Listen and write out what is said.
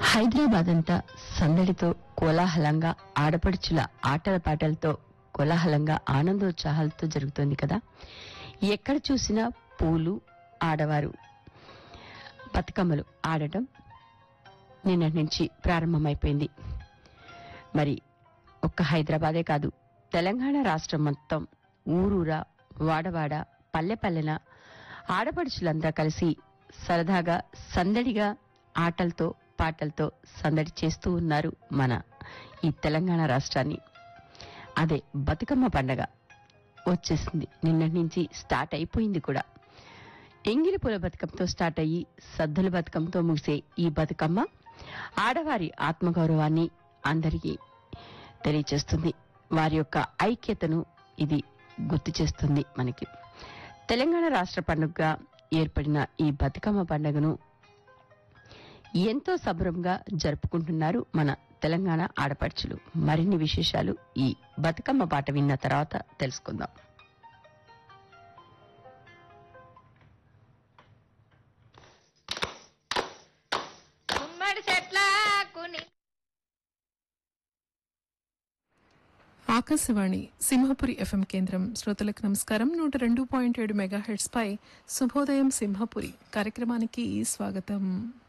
హైదరాబాద్ అంతా సందడితో కోలాహలంగా ఆడపడుచుల ఆటల పాటలతో కోలాహలంగా ఆనందోత్సాహాలతో జరుగుతోంది కదా ఎక్కడ చూసినా పూలు ఆడవారు బతుకమ్మలు ఆడటం నిన్నటి నుంచి ప్రారంభమైపోయింది మరి ఒక్క హైదరాబాదే కాదు తెలంగాణ రాష్ట్రం మొత్తం ఊరూరా వాడవాడ పల్లె పల్లెన ఆడపడుచులంతా కలిసి సరదాగా సందడిగా ఆటలతో పాటలతో సందడి చేస్తూ ఉన్నారు మన ఈ తెలంగాణ రాష్ట్రాన్ని అదే బతుకమ్మ పండగ వచ్చేసింది నిన్నటి నుంచి స్టార్ట్ అయిపోయింది కూడా ఎంగిలి పూల బతుకమ్మతో స్టార్ట్ అయ్యి సద్దుల బతుకమ్మతో ముగిసే ఈ బతుకమ్మ ఆడవారి ఆత్మగౌరవాన్ని అందరికీ తెలియచేస్తుంది వారి యొక్క ఐక్యతను ఇది గుర్తు చేస్తుంది మనకి తెలంగాణ రాష్ట్ర పండుగగా ఏర్పడిన ఈ బతుకమ్మ పండుగను ఎంతో సంబరంగా జరుపుకుంటున్నారు మన తెలంగాణ ఆడపడుచులు మరిన్ని విశేషాలు ఈ బతుకమ్మ పాట విన్న తర్వాత తెలుసుకుందాం గుమ్మడి చెట్లాకుని ఆకాశవాణి సింహపురి ఎఫ్ఎం కేంద్రం శ్రోతలకు నమస్కారం నూట రెండు పాయింట్ ఏడు మెగాహెడ్స్ పై శుభోదయం సింహపురి కార్యక్రమానికి స్వాగతం